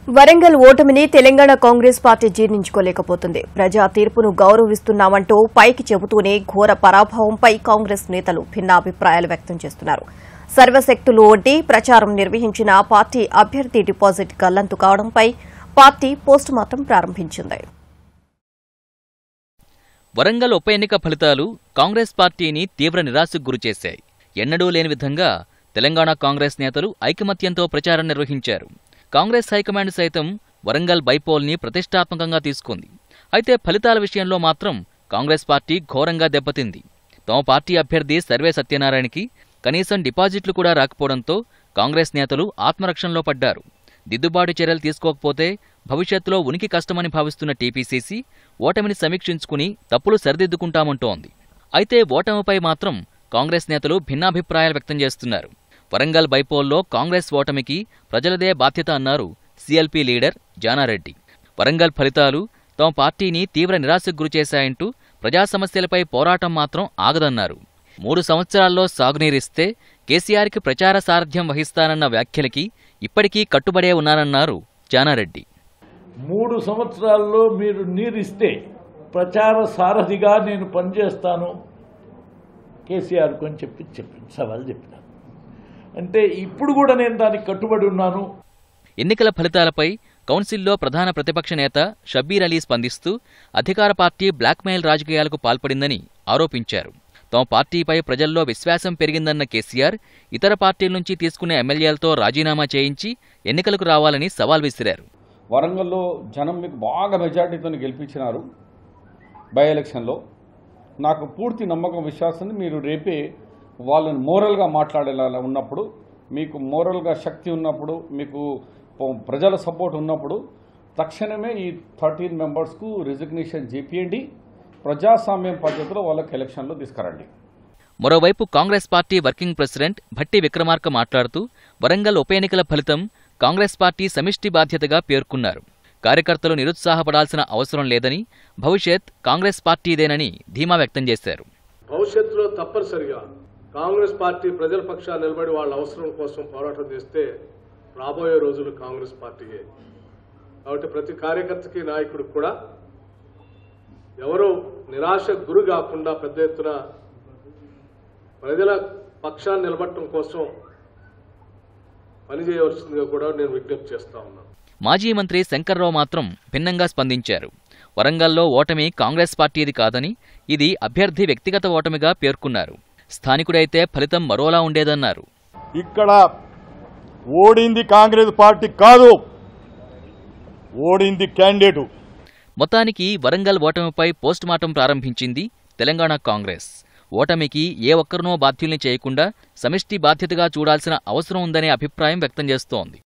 వరంగల్ ఓటమిని తెలంగాణ కాంగ్రెస్ పార్టీ జీర్ణించుకోలేకపోతుంది ప్రజా తీర్పును గౌరవిస్తున్నామంటూ పైకి చెబుతూనే ఘోర పరాభవంపై కాంగ్రెస్ నేతలు భిన్నాభిప్రాయాలు వ్యక్తం చేస్తున్నారు సర్వశక్తులు వంటి ప్రచారం నిర్వహించిన పార్టీ అభ్యర్థి డిపాజిట్ గల్లంతు కావడంపై పార్టీ పోస్టుమార్టం ప్రారంభించింది వరంగల్ ఉప ఎన్నిక ఫలితాలు కాంగ్రెస్ పార్టీని తీవ్ర నిరాశకు గురిచేశాయి ఎన్నడూ లేని విధంగా తెలంగాణ కాంగ్రెస్ నేతలు ఐకమత్యంతో ప్రచారం నిర్వహించారు కాంగ్రెస్ హైకమాండ్ సైతం వరంగల్ బైపోల్ని ప్రతిష్టాత్మకంగా తీసుకుంది అయితే ఫలితాల విషయంలో మాత్రం కాంగ్రెస్ పార్టీ ఘోరంగా దెబ్బతింది తమ పార్టీ అభ్యర్థి సర్వే సత్యనారాయణకి కనీసం డిపాజిట్లు కూడా రాకపోవడంతో కాంగ్రెస్ నేతలు ఆత్మరక్షణలో పడ్డారు దిద్దుబాటు చర్యలు తీసుకోకపోతే భవిష్యత్తులో ఉనికి కష్టమని భావిస్తున్న టీపీసీసీ ఓటమిని సమీక్షించుకుని తప్పులు సరిదిద్దుకుంటామంటోంది అయితే ఓటమిపై మాత్రం కాంగ్రెస్ నేతలు భిన్నాభిప్రాయాలు వ్యక్తం చేస్తున్నారు వరంగల్ బైపోల్లో కాంగ్రెస్ ఓటమికి ప్రజలదే బాధ్యత అన్నారు సీఎల్పీ లీడర్ జానారెడ్డి వరంగల్ ఫలితాలు తమ పార్టీని తీవ్ర నిరాశకు గురిచేశాయంటూ ప్రజా సమస్యలపై పోరాటం మాత్రం ఆగదన్నారు మూడు సంవత్సరాల్లో సాగునీరిస్తే కేసీఆర్కి ప్రచార సారథ్యం వహిస్తానన్న వ్యాఖ్యలకి ఇప్పటికీ కట్టుబడే ఉన్నారన్నారు జానారెడ్డి మూడు సంవత్సరాల్లో మీరు నీరిస్తే ప్రచార సారథిగా నేను పనిచేస్తాను కేసీఆర్కు అని చెప్పి చెప్పి సవాల్ చెప్పిన అంటే ఇప్పుడు కూడా నేను దానికి కట్టుబడి ఉన్నాను ఎన్నికల ఫలితాలపై కౌన్సిల్లో ప్రధాన ప్రతిపక్ష నేత షబ్బీర్ అలీ స్పందిస్తూ అధికార పార్టీ బ్లాక్మెయిల్ రాజకీయాలకు పాల్పడిందని ఆరోపించారు తమ పార్టీపై ప్రజల్లో విశ్వాసం పెరిగిందన్న కేసీఆర్ ఇతర పార్టీల నుంచి తీసుకునే ఎమ్మెల్యేలతో రాజీనామా చేయించి ఎన్నికలకు రావాలని సవాల్ విసిరారు వరంగల్లో జనం మీకు బాగా మెజార్టీతో గెలిపించినారు బై ఎలక్షన్లో నాకు పూర్తి నమ్మకం విశ్వాసం ఉంది. మీరు రేపే వాళ్ళని మోరల్గా మాట్లాడేలా ఉన్నప్పుడు మీకు మోరల్గా శక్తి ఉన్నప్పుడు మీకు ప- ప్రజల సపోర్ట్ ఉన్నప్పుడు తక్షణమే ఈ థర్టీన్ మెంబర్స్కు రిజిగ్నేషన్ చేపియండి ప్రజాస్వామ్యం పద్ధతిలో వాళ్ళకి ఎలక్షన్లో తీసుకురండి మరోవైపు Congress party working president Bhatti Vikramarka మాట్లాడుతూ వరంగల్ ఉప ఎన్నికల ఫలితం కాంగ్రెస్ పార్టీ సమిష్టి బాధ్యతగా పేర్కొన్నారు కార్యకర్తలు నిరుత్సాహపడాల్సిన అవసరం లేదని భవిష్యత్ కాంగ్రెస్ పార్టీదేనని ధీమా వ్యక్తం చేశారు భవిష్యత్తులో తప్పనిసరిగా కాంగ్రెస్ పార్టీ ప్రజల పక్షాన నిలబడి వాళ్ళ అవసరం కోసం పోరాటం చేస్తే రాబోయే రోజులు కాంగ్రెస్ పార్టీయే కాబట్టి ప్రతి కార్యకర్తకి నాయకుడికి కూడా ఎవరో నిరాశ గురి కాకుండా పెద్ద ఎత్తున ప్రజల పక్షాన్ని నిలబడటం కోసం పనిచేయవలసిందిగా కూడా నేను విజ్ఞప్తి చేస్తా ఉన్నాను మాజీ మంత్రి శంకర్రావు మాత్రం భిన్నంగా స్పందించారు వరంగల్లో ఓటమి కాంగ్రెస్ పార్టీది కాదని ఇది అభ్యర్థి వ్యక్తిగత ఓటమిగా పేర్కొన్నారు స్థానికుడైతే ఫలితం మరోలా ఉండేదన్నారు ఇక్కడ ఓడింది కాంగ్రెస్ పార్టీ కాదు ఓడింది క్యాండిడేటు మొత్తానికి వరంగల్ ఓటమిపై పోస్టుమార్టం ప్రారంభించింది తెలంగాణ కాంగ్రెస్ ఓటమికి ఏ ఒక్కరినో బాధ్యుల్ని చేయకుండా సమిష్టి బాధ్యతగా చూడాల్సిన అవసరం ఉందనే అభిప్రాయం వ్యక్తం చేస్తోంది